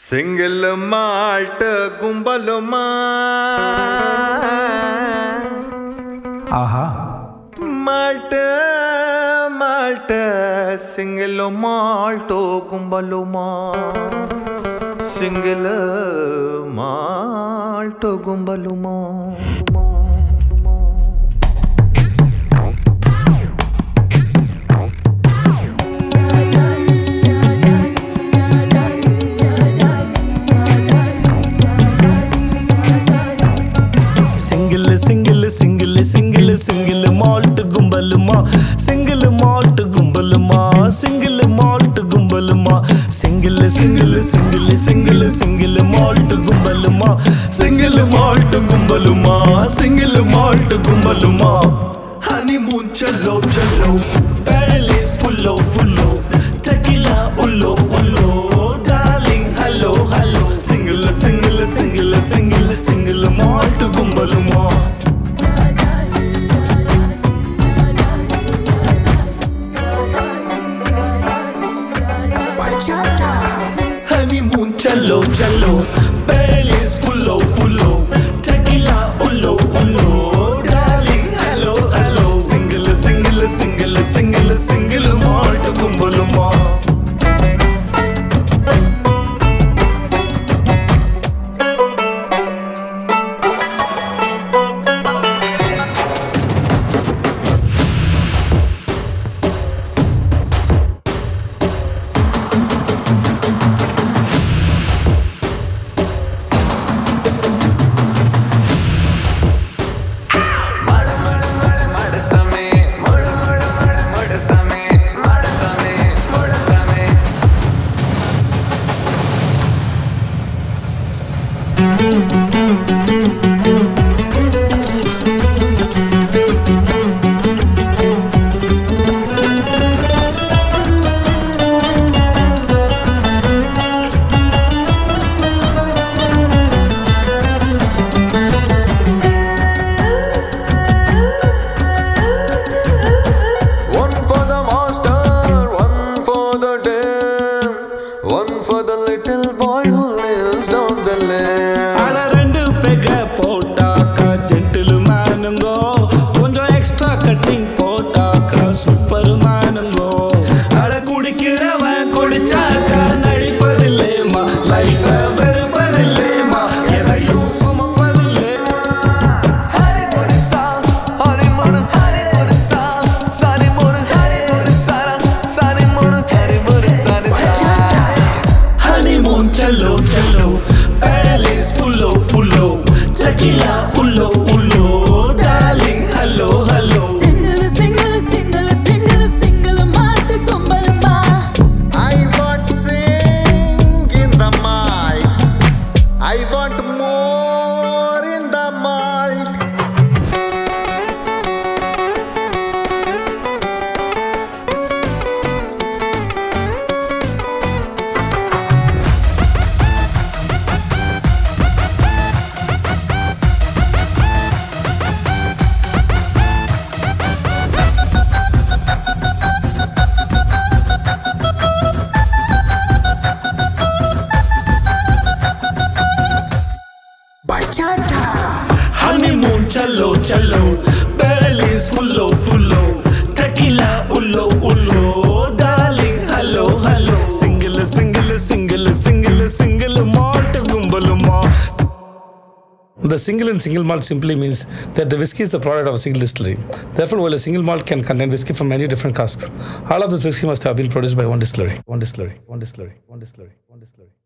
Single malt ಗುಂಬಲು ஆஹா malt malt single malt ಗುಂಬಲು ಮಾ ಸಿಂಗಲ್ ಮಾಲ್ಟು ಗುಂಬಲು ಮಾ single single single single single malt கும்பலுமா சிங்கிள் மால்ட் கும்பலுமா சிங்கிள் மால்ட் கும்பலுமா single single single single single malt கும்பலுமா சிங்கிள் மால்ட் கும்பலுமா சிங்கிள் மால்ட் கும்பலுமா ஹனிமூன் चलो चलो पैलेस फुल्लो फुल्लो tequila ullo ullo darling hello hello single single single single single malt கும்பலுமா honeymoon चलो चलो पैलेस फुल्लो फुल्लो tequila ullo ullo darling hello hello single single single single single malt கும்பலுமா மடசமே மொட மொட மொட மொடசமே மடசமே மொடசமே One for the master, one for the dame, one for the little boy who lives down the lane. அட ரெண்டு பெக போட்டாக்கா ஜென்டில் மேனுங்கோ கொஞ்சம் எக்ஸ்ட்ரா கட்டிங் போட்டாக்கா சூப்பர் மேனுங்கோ அட குடிக்கிறவன் குடிச்சாக்கா நடிப்பதில்லேமா லைஃப வெறுப்பதில்லேமா எதையும் சுமப்பதில்லே Hari mora sa, hari mora, hari mora sa, sari mora, hari mora sara, sari mora, hari mora sari sa. honeymoon चलो चलो पैलेस फुल्लो फुल्लो tequila ullo ullo darling hello hello Single, single, single, single, single மாட்டு கும்பலுமா I want sing in the mic. I want more in the mic. honeymoon चलो चलो palace फुल्लो फुल्लो tequila ullo ullo darling hello hello single single single single single malt gumbaluma The single and single malt simply means that the whiskey is the product of a single distillery. Therefore, while a single malt can contain whiskey from many different casks, all of this whiskey must have been produced by one distillery. One distillery. One distillery. One distillery. One distillery.